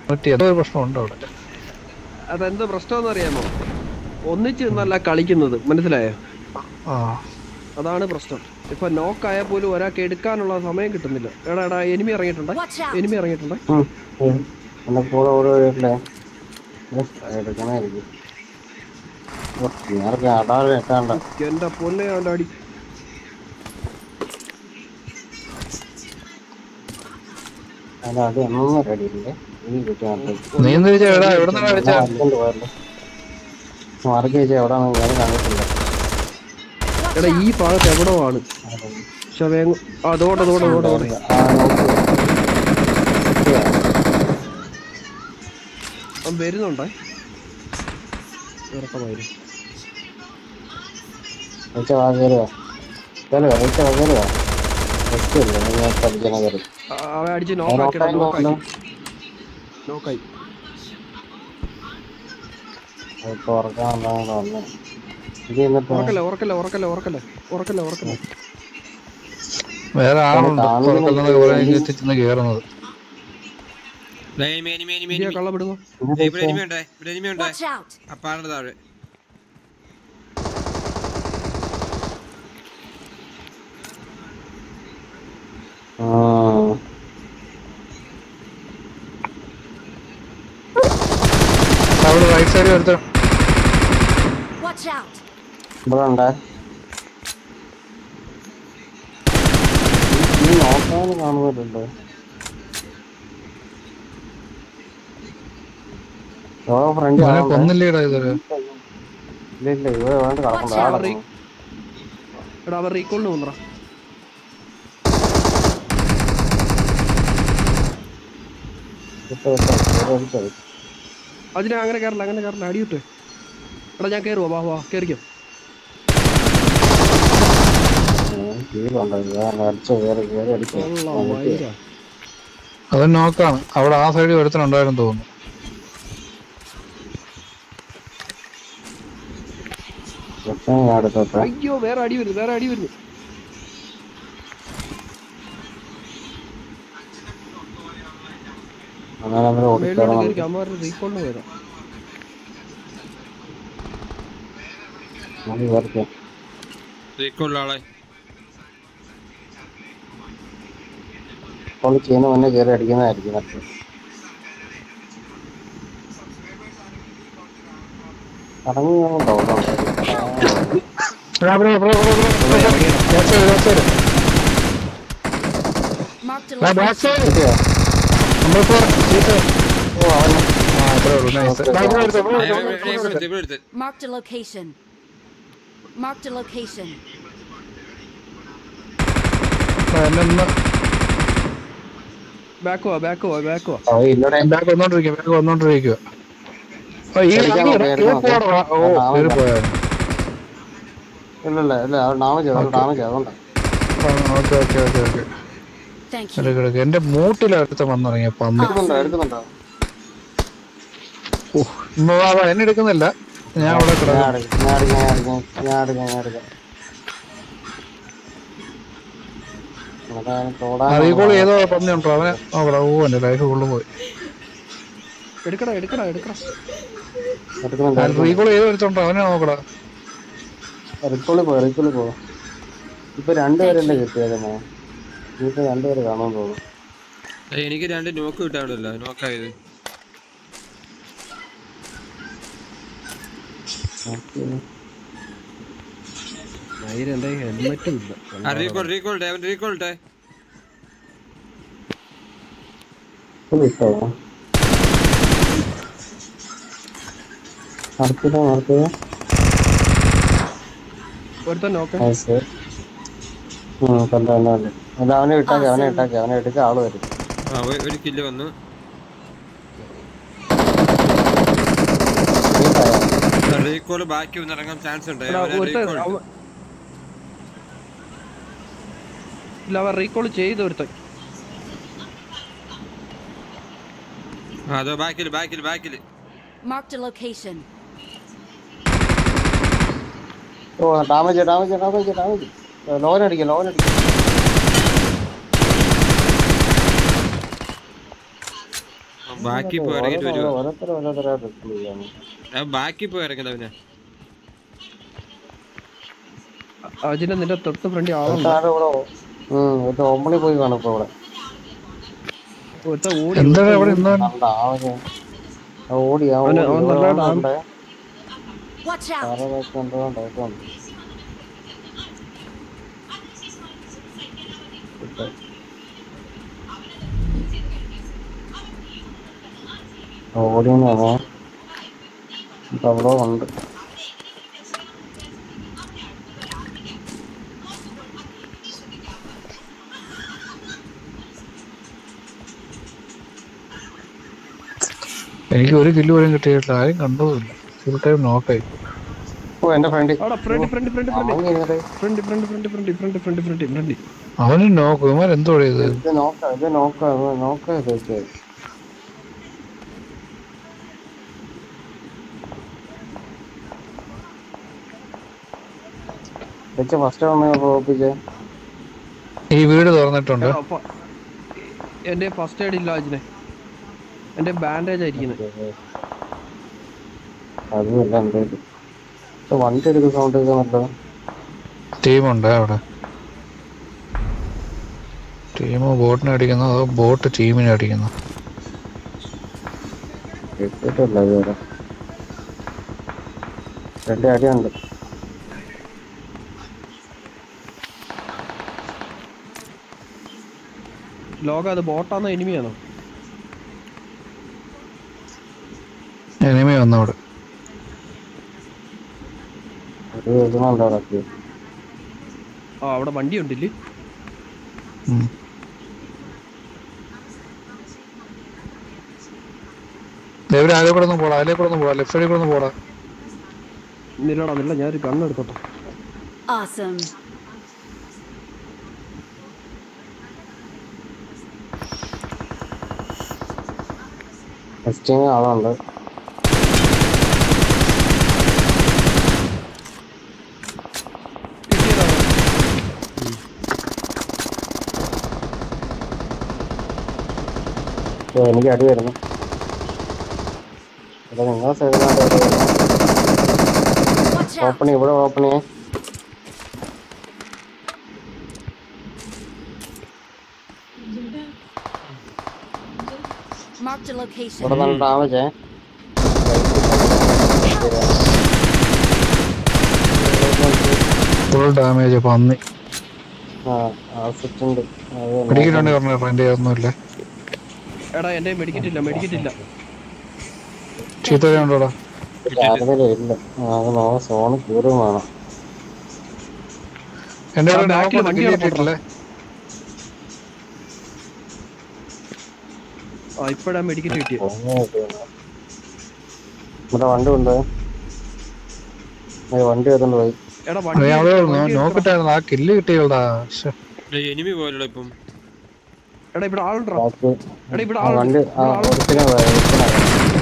പറ്റി എന്തോ ഒരു പ്രശ്നമുണ്ട് അവിടെ അതെന്ത് പ്രശ്നമെന്ന് അറിയാമോ ഒന്നിച്ച് നിന്നല്ല കളിക്കുന്നത് മനസ്സിലായോ ആ അതാണ് പ്രശ്നം ഇപ്പൊ നോക്കായാൽ പോലും ഒരാൾക്ക് എടുക്കാനുള്ള സമയം കിട്ടുന്നില്ല എടാ എടാ എനിമി ഇറങ്ങിയിട്ടുണ്ടേ Watch out! എനിമി ഇറങ്ങിയിട്ടുണ്ടേ ഉം, ഉം. എന്നെ കൂടെ ഓടി വരില്ലേ എടുക്കണായിരിക്കും നേരത്തെ അടാറ് വെക്കാണ്ട എന്റെ പൊന്നെ അവന്റെ അടി അതിന്റെ അടി ഒന്നും റെഡിയില്ലേ ഈ കുട്ടിയാണ് നീ എന്ത് ചോദിച്ചാ എടാ എവിടെ നിന്നാ അടിച്ചാ മാർക്ക് ചോദിച്ചാൽ എവിടെയാണെന്ന് ഞാൻ കണ്ടിട്ടില്ല എടാ ഈ ഭാഗത്ത് എവിടോ ആണ് പക്ഷെ വേഗം അതോടെ അതോടെ അതോടെ അതോടെ ആ, നോക്ക്. അവൻ വരുന്നുണ്ടേ ഉറക്കമായിരുന്നു വെച്ച വാ കയറുക കയറുക വെച്ച വാ കയറുക വെച്ചില്ല ഞാൻ പഠിക്കണ കയറി ആ, അവൻ അടിച്ച് നോക്കാക്കി നോക്കാക്കി നോക്കായി ഇപ്പൊ ഉറക്കാൻ വന്നാണ് വന്നെ ഇത് എന്നിട്ട് ഉറക്കല്ലേ ഉറക്കല്ലേ ഉറക്കല്ലേ ഉറക്കല്ലേ ഉറക്കല്ലേ ഉറക്കല്ലേ വേറെ ആളുണ്ട് കാണുന്നില്ല. പുറത്തുനിന്ന് കുറെ ചെന്ന് കേറുന്നത് ദേ, enemy, enemy, enemy, India enemy. കള്ള വിടുന്നു ദേ, ഇവിടെ enemy ഉണ്ട് ഇവിടെ enemy ഉണ്ട് Watch out! ആ പാറയുടെ താഴെ ആ അവിടെ റൈറ്റ് സൈഡിൽ എടുത്ത Watch out! ഇവിടെ ഉണ്ട് ഈ നോക്കാനും കാണുന്നില്ലല്ലോ ഓ ഫ്രണ്ട് അവനെ കൊന്നില്ലേടാ ഇതൊരു ഇല്ല ഇല്ല ഇവിടെ വേണ്ട കിടക്കണ്ട Watch out. ആടെ എടാ അവൻ റീകോളിന് വന്നറ വിട്ടോ വിട്ടോ ഇവിടെ വിട്ടോ അതിനെ അങ്ങനെ കയറില്ല അങ്ങനെ കയറില്ല അടി കിട്ടേ എടാ ഞാൻ കയറുവാ വാ വാ കയറിക്കോ കീഴുണ്ടോ അടിച്ചു കയറി കയറി അടിച്ചു കൊള്ളാം വൈരാ അത് നോക്കാണ് അവിടെ ആ സൈഡിൽ ഒരുത്തനുണ്ടായിരുന്നു തോന്നുന്നു ഞാൻ എടുത്തോട്ടെ അയ്യോ വേറെ അടി വരുന്നു വേറെ അടി വരുന്നു അങ്ങനെ അങ്ങനെ മേളിലോട്ട് ഓടിക്കോളാം കയറിക്കോ അമ്മമാരുടെ റീകോളിന് പോയതാ നമുക്ക് കയറിക്കാം റീക്കോളിലുള്ള ആളെ അപ്പോൾ ചെയ്യുന്ന മുന്നേ കയറി അടിക്കുന്നതായിരിക്കും നല്ലത് കടങ്ങി ഞാൻ തോന്നുന്നുണ്ട് എടാ, ഇവിടെ, ഇവിടെ, ഇവിടെ, ഇവിടെ, ഇവിടെ. Back side, back side. Marked a എടാ, back location. side. കിട്ടിയോ നമ്മളിപ്പോ ഈ side. ഓ അവനെ ആ, അത്രേ ഉള്ളൂ. Nice. എടാ, ഇവിടെ എടുത്തോ, ഇവിടെ ദേ, എടുത്തോ, ഇവിടെ- ഇവിടെ ഇവിടെ എടുത്തോ. എടുത്ത്, ഇവിടെ എടുത്ത്. Marked a location. Marked a location. ആ, എന്നെ ഒന്ന് ബാക്ക് വാ ബാക്ക് വാ ബാക്ക് വാ ഓ ഇല്ലടെ back വന്നോണ്ടിരിക്കുക, back വന്നോണ്ടിരിക്കുക. ഓ, ഈ എടുക്കാൻ ഈ- നോക്ക്, ഈ എടുക്കാൻ നോക്ക്. പോടാ. ഓ, ആ, ആ, കേറി ആ. പോയായിരുന്നു. ഇല്ലല്ല ഇല്ല അത് ഡാമേജ് അത് ഡാമേജ് അതുകൊണ്ടാ ആ, okay, okay, okay, okay. Thank you. എടുക്ക്, എടുക്ക്. എന്റെ മൂട്ടിലാ ഒരുത്തൻ വന്നിറങ്ങിയ പന്നി എടുക്കുന്നുണ്ടോ എടുക്കുന്നുണ്ടോ ഓ, ഇമ്മ വാ, വാ, എന്നെ എടുക്കുന്നില്ല ഞാൻ അവിടെ ഞാൻ കിടക്കും എടുക്കാം ഞാൻ എടുക്കാം ഞാൻ എടുക്കാം ഞാൻ എടുക്കാം ഞാൻ എടുക്കാം അതാണ് തോടാൻ റീകോൾ ഏതോ പന്നി ഉണ്ടോ അവനെ നോക്കടാ ഓ എന്റെ ലൈഫ് ഫുള്ള് പോയി എടുക്കടാ എടുക്കടാ എടുക്കടാ എടുക്കുന്നുണ്ട് റീകോൾ ഏതോ എടുത്തോണ്ടോ അവനെ നോക്കടാ റിക്കോളി പോ റിക്കോളി പോ ഇപ്പൊ രണ്ടുപേരല്ലേ കിട്ടിയേക്കുന്നേ ഇനിയിപ്പോ രണ്ടുപേര് കാണാൻ പോകും ദേ, എനിക്ക് രണ്ട് നോക്ക് കിട്ടാണ്ടല്ലോ നോക്കായത് മയില് എന്റെ ഹെൽമെറ്റും ഇല്ല ആ റീകോൾ റീകോൾ ഇട്ടെ അവൻ റീകോൾ ഇട്ടെ കിട്ടോ നടത്തില്ല നടത്തില്ല ഒരുത്തൻ നോക്കാം നൈസ് ഉം കണ്ടു കണ്ടു കണ്ടു അല്ല അവനെ ഇട്ടാക്കി അവനെ ഇട്ടാക്കി അവനെ എടുക്ക ആള് വരും ആ ഒരു- ഒരു കില്ല് വന്നു റീകോൾ ബാക്കി ഒന്ന് ഇറങ്ങാൻ ചാൻസ് ഉണ്ട് എടാ, അവനെ ഒരുത്തൻ recall ഇട്ടു. അവൻ- ഇല്ല അവൻ റീകോൾ ചെയ്ത് ഒരുത്തൻ ആ, അതോ ബാക്കിൽ ബാക്കിൽ ബാക്കിൽ Marked a location. ഓ ഡാമേജ് ഡാമേജ് ഡാമേജ് ഡാമേജ് ലോൻ അടിക്കുക ലോൻ അടിക്കുക ബാക്കി പോയി ഇറങ്ങിട്ട് വരുവാ ഓരോരുത്തർ ഓരോരുത്തരായിട്ട് റിപ്ലൈ ചെയ്യാണ് ആ, ബാക്കി പോയി ഇറങ്ങില്ല പിന്നെ അജിനെ നിന്റെ തൊട്ട് ഫ്രണ്ട് ആളുണ്ട് താഴെ ഇവിടെ ഉം ഇത് ഓമ്പളി പോയി കാണും ഇപ്പൊ ഇവിടെ ഒരുത്തൻ ഓടി എന്താണ് അവിടെ ഇന്ന് കണ്ട ആവനെ ആ ഓടി ആ അവന് ഓടി അവൻ ഇവിടെ നല്ല ആളുണ്ട്. Watch out! വേറെ ഏതൊക്കെ ഉണ്ടോ ഉണ്ടായിട്ടുണ്ട് ഓടിയെന്നാണോ ഇപ്പൊ അവിടെ ഉണ്ട് എനിക്ക് ഒരു കില്ല് പോലും കിട്ടിയിട്ടില്ല ആരും കണ്ടതുമില്ല ഫുൾ ടൈം നോക്കായി ഓ എന്റെ ഫ്രണ്ട് അവിടെ ഫ്രണ്ട് ഫ്രണ്ട് ഫ്രണ്ട് ഫ്രണ്ട് അവൻ ഇങ്ങനെ front front front front front front front front അവനും നോക്കും ഇവന്മാർ എന്തോ ഇത് ഇത് നോക്കാം ഇത് നോക്കാം ഇത് നോക്കാം ഇത് വെച്ച്. വെച്ച് ഫസ്റ്റ് വന്ന് ഓപ്പിച്ചേ ഈ വീട് തുറന്നിട്ടുണ്ട് എന്റെ ഫസ്റ്റ് എയ്ഡ് ഇല്ല അജിനെ എന്റെ ബാൻഡേജ് ആയിരിക്കുന്നത് അതുമില്ല എന്തേലും ഇത് വണ്ടി എടുക്കുന്ന സൗണ്ട് കേൾക്കുന്നുണ്ടോ ടീമുണ്ട് അവിടെ ടീം ബോട്ടിനെ അടിക്കുന്നു അതോ ബോട്ട് ടീമിനെ അടിക്കുന്നു കേട്ടിട്ടില്ല ഇതുവരെ രണ്ട് അടിയുണ്ട് ലോകം അത് ബോട്ടാന്നോ എനിമിയാണോ എനിമി വന്നവിടെ അത് കേൾക്കുന്നുണ്ടോ ഇടയ്ക്ക് ആ അവിടെ വണ്ടി ഉണ്ടില്ലേ ഉം. ദേ ഇവര് അതിലെ കൂടെ ഒന്ന് പോടാ അതിലെ കൂടെ ഒന്ന് പോടാ ലെഫ്റ്റ് സൈഡിൽ കൂടെ ഒന്ന് പോടാ നില്ലടാ നില്ല ഞാനൊരു കണ്ണെടുത്തോട്ടെ Awesome. ടെസ്റ്റിങ് ആളുണ്ട് കിട്ടിയതാണോ ഓ, എനിക്ക് അടി വരുന്നു ഇവിടെ നിങ്ങളെ സൈഡിലാണ് അടി വരുന്നത് Watch out! ഓപ്പണിങ് ഇവിടെ ഓപ്പണിങ് Marked a location. ഇവിടെ നല്ല ഡാമേജ് ഫുൾ ഡാമേജ് പന്നി ആ ആസിറ്റുണ്ട് അത് പിടിക്കിട്ടുണ്ട് പറഞ്ഞു എന്റെ ഒന്നുമില്ല എടാ എന്റെ മെഡിക്കറ്റ് ഇല്ല മെഡിക്കറ്റ് ഇല്ല ചീത്ത ഉണ്ടോടാ ചാർജർ ഇല്ല ആ, അത് നോ സോണ് കീറും വേണം എന്റെ ആ, അവിടെ back ല് നോക്കുന്നുണ്ട്, വണ്ടി kill കിടപ്പുണ്ടോ? കിട്ടിയിട്ടില്ലേ ആ ഇപ്പഴാ മെഡിക്കറ്റ് കിട്ടിയത് സോണ് കിട്ടിയില്ല. ഇവിടെ വണ്ടി ഉണ്ട് ഏയ് വണ്ടി വരുന്നുണ്ട് പോയി എടാ അത് വണ്ടി ഞാൻ അവിടെ വണ്ടി എടുക്കടാ. നോക്കിട്ടായിരുന്നു ആ കില്ല് കിട്ടിയതാ എനിമി പോലല്ലോ ഇപ്പം എടാ ഇവിടെ ആളുണ്ടാ ബാക്കി എടാ ഇവിടെ ആ ആളുണ്ട് വണ്ടി ആ ഇവിടെ ആളുണ്ട്. ഒരുത്തിനെ പോയി, ഒരുത്തിനെ പോയി.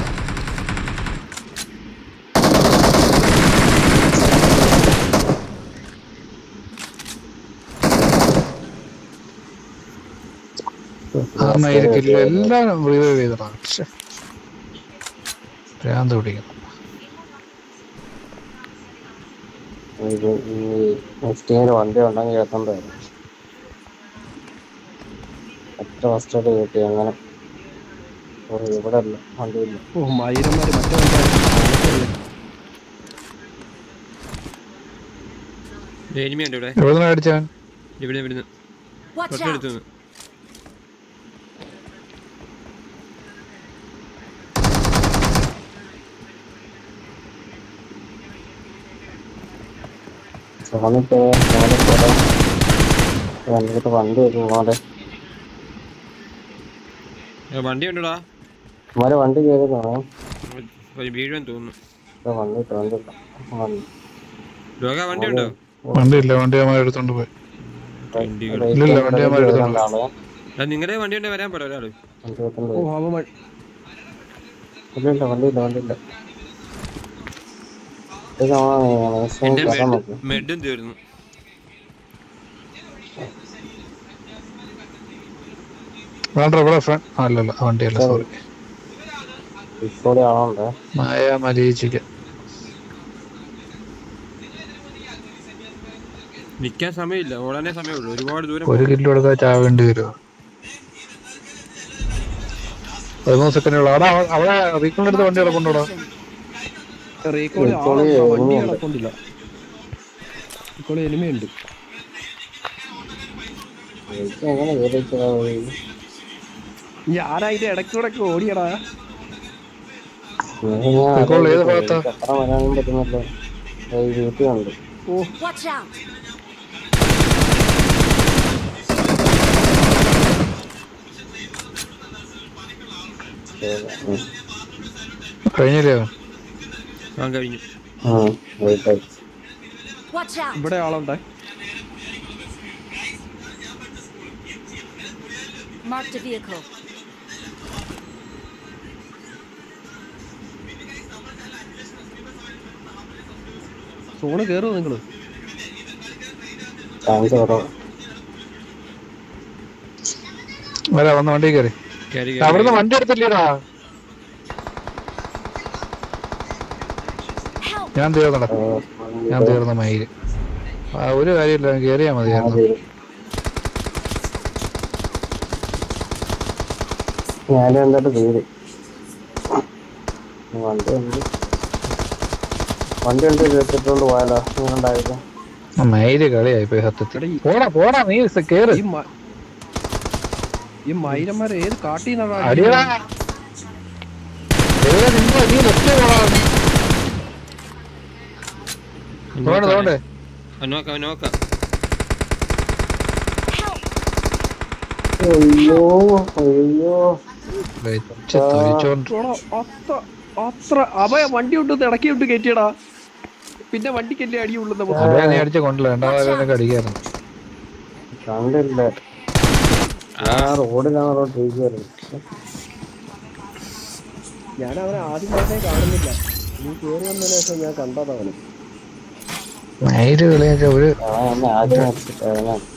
ആ മയില് കില്ല് എല്ലാം റിവൈവ് ചെയ്തടാ ശ്ശെ. ഭ്രാന്ത് പിടിക്കുന്നു ഇത് ഈ നെക്സ്റ്റ് വണ്ടി ഉണ്ടെങ്കിൽ എത്തണ്ടായിരുന്നു എത്ര ഫസ്റ്റ് ആയിട്ട് കിട്ടി അങ്ങനെ ഓ, ഇവിടെ അല്ല വണ്ടി ഇല്ല ഓ മയിരന്മാര് മറ്റേ വണ്ടി എനിമി ഉണ്ട് ഇവിടെ എവിടെ നിന്ന് അടിച്ചവൻ ഇവിടെ ഇവിടുന്ന് Watch out! തൊട്ടടുത്ത് നിന്ന് സോണിക്ക് സോണിക്ക് വണ്ടിട്ട് വണ്ടി വരും ഇങ്ങോട്ട് ഏ, വണ്ടി ഉണ്ടോടാ ഇവരെ വണ്ടി കയറുന്നോ ഒരു വീഴുവാൻ തോന്നുന്നു വണ്ടി ഇട്ട് വണ്ടി ഇട്ട്. വണ്ടി ലോക വണ്ടി ഉണ്ടോ വണ്ടി ഇല്ല വണ്ടി അമ്മ എടുത്തോണ്ട് പോയി വണ്ടികൾ. റേറ്റ് ഇല്ലില്ല, വണ്ടി കടയിൽ അവന്മാർ കയറുന്നുണ്ട് ആള്. എടാ, നിങ്ങളുടെ വണ്ടി ഉണ്ടെ വരാൻ പറ ഒരാള് വണ്ടി എടുത്തോണ്ട് ഓ പോയി. അവൻ മ- ഇല്ല ഇല്ല വണ്ടി ഇല്ല വണ്ടി ഇല്ല ഇത് നമ്മളെ മാക്സിമം എന്റെ കയറാൻ മെഡ് നോക്ക് മെഡും തീർന്നു വേണ്ട ഇവിടെ ഫ്രണ്ട് അല്ലല്ല വണ്ടിയല്ല സോറി റീകോളി ആളുണ്ട് മായ മരീചിക്ക് നിക്കാൻ സമയമില്ല ഓടാനേ സമയമുള്ളൂ ഒരുപാട് ദൂരം ഒരു കിലോ എടുക്കാൻ ചാവേണ്ടി വരുമോ പതിമൂന്ന് സെക്കൻഡുള്ള അവിടെ അവിടെ റീക്കോളിന്റെ അടുത്ത് വണ്ടി കിടപ്പുണ്ടോടാ റീകോളി റീകോളി ആളെ വണ്ടി എങ്ങനെയുണ്ട്? കിടക്കൊണ്ടില്ല റീകോളി എനിമയുണ്ട് എനിക്ക് എങ്ങനെ കയറിച്ചതാ പോയി ഞാനാ ഇതിന്റെ ഇടയ്ക്കൂടൊക്കെ ഓടിയടാ റീകോൾ ഏത് ഭാഗത്താ? എത്ര വരാനും പറ്റുന്നല്ലോ ഈ വീട്ടിലുണ്ട് ഓ Watch out! കഴിഞ്ഞില്ലേ ആ കഴിഞ്ഞു Watch out! ഇവിടെ ആളുണ്ടേ Marked a vehicle. സോണ് കേറുമോ നിങ്ങള് ചാൻസ് കുറവ് വരാ വന്ന് വണ്ടി കയറി കയറി അവിടുന്ന് വണ്ടി എടുത്തില്ലേടാ Help! ഞാൻ തീർന്നടാ ഞാൻ തീർന്ന മയില് ആ ഒരു കാര്യമില്ല കയറിയാ മതിയായിരുന്നു ഞാനും എന്തായിട്ട് പേര് വണ്ടി ഉണ്ട് വണ്ടി ഉണ്ട് കേട്ടിട്ടുണ്ട് പോയാലോ നിങ്ങളുണ്ടായിരുന്നു ആ മയില് കളിയായി പോയി സത്യത്തിൽ എടാ ഈ- പോടാ പോടാ നീ സ- കേറ് ഈ മ- ഈ മൈരന്മാരെ ഏത് കാട്ടിന്നാ അടിയടാ എവിടെ നിന്നോ നീ ലെഫ്റ്റ് പോടാ തോണ്ട് തോണ്ട് നോക്കാം നോക്കാം Help! അയ്യോ അയ്യോ വെച്ച് തൊലിച്ചോണ്ട് അത്ര അത്ര അഭയ വണ്ടി കൊണ്ട് ഇടക്കി വിട്ട് കയറ്റിയടാ പിന്നെ വണ്ടിക്കല്ലേ അടിയുള്ളൂ നമുക്ക് അതെ നീ അടിച്ച് കൊണ്ടില്ല രണ്ടാമതൊക്കെ അടിക്കായിരുന്നു കണ്ടില്ല ആ റോഡിലാണ് റോഡ് ട്രീ ഞാൻ അവനെ ആദ്യമായിട്ടേ കാണുന്നില്ല നീ കേറി വന്നതിന് ശേഷം ഞാൻ കണ്ടത് അവന് മയില് കളിയൊക്കെ ഒരു ആ എന്നെ ആദ്യം അടിച്ചിട്ടാണ്